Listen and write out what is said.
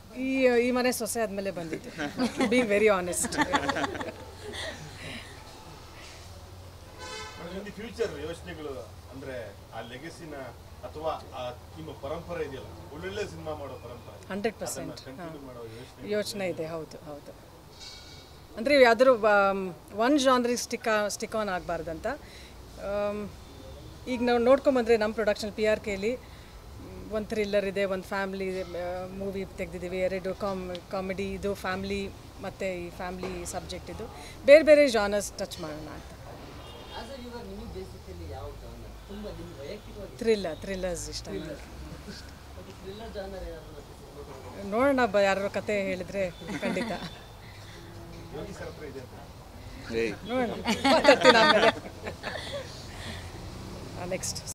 ಈ ಈ ಮನೆ ಸೊಸೆ ಆದಮೇಲೆ ಬಂದಿದ್ದು ಬಿ ವೆರಿ ಆನೆಸ್ಟ್ ನಿಮ್ದು ಫ್ಯೂಚರ್ ಯೋಚನೆಗಳು ಅಂದ್ರೆ ಆ ಲೆಗಸಿನ ಅಥವಾ ಆ ನಿಮ್ಮ ಪರಂಪರೆ ಇದೆಯಲ್ಲ ಒಳ್ಳೊಳ್ಳೆ ಸಿನಿಮಾ ಮಾಡೋ ಪರಂಪರೆ ಹಂಡ್ರೆಡ್ ಪರ್ಸೆಂಟ್ ಕಂಟಿನ್ಯೂ ಮಾಡೋ ಯೋಚನೆ ಯೋಚನೆ ಇದೆ ಹೌದು ಹೌದು ಅಂದರೆ ಯಾವ್ದಾದ್ರು ಒನ್ ಜಾನ್ರಿಗೆ ಸ್ಟಿಕ್ ಸ್ಟಿಕ್ ಆನ್ ಆಗಬಾರ್ದಂತ ಈಗ ನಾವು ನೋಡ್ಕೊಂಬಂದರೆ ನಮ್ಮ ಪ್ರೊಡಕ್ಷನ್ ಪಿ ಆರ್ ಕೆಲಿ ಒಂದು ಥ್ರಿಲ್ಲರ್ ಇದೆ ಒಂದು ಫ್ಯಾಮ್ಲಿ ಮೂವಿ ತೆಗೆದಿದ್ದೀವಿ ಎರಡು ಕಾಮ್ ಕಾಮಿಡಿ ಇದು ಫ್ಯಾಮ್ಲಿ ಮತ್ತು ಈ ಫ್ಯಾಮ್ಲಿ ಸಬ್ಜೆಕ್ಟ್ ಇದು ಬೇರೆ ಬೇರೆ ಜಾನರ್ಸ್ ಟಚ್ ಮಾಡೋಣ ಅಂತ ಆಸ್ ಅ ಯುವರ್ ನಿಮಗೆ ಬೇಸಿಕಲಿ ಯಾವ ಜಾನರ್ ತುಂಬ ನಿಮ್ಗೆ ವೈಯಕ್ತಿಕವಾಗಿ ಥ್ರಿಲ್ಲರ್ ಥ್ರಿಲ್ಲರ್ಸ್ ಇಷ್ಟ ಅದು ಥ್ರಿಲ್ಲರ್ ಜಾನರ್ ಏನಾದರೂ ಮತ್ತೆ ಸಿನಿಮಾ ನೋಡೋಣ ಬ ಯಾರ ಕತೆ ಹೇಳಿದರೆ ಖಂಡಿತ ಯೋಗಿ ಸರ್ ಹತ್ರ ಇದೆ ಅಂತ ನೋಡೋಣ ಮಾತಾಡ್ತೀನಿ ಆಮೇಲೆ ನೆಕ್ಸ್ಟ್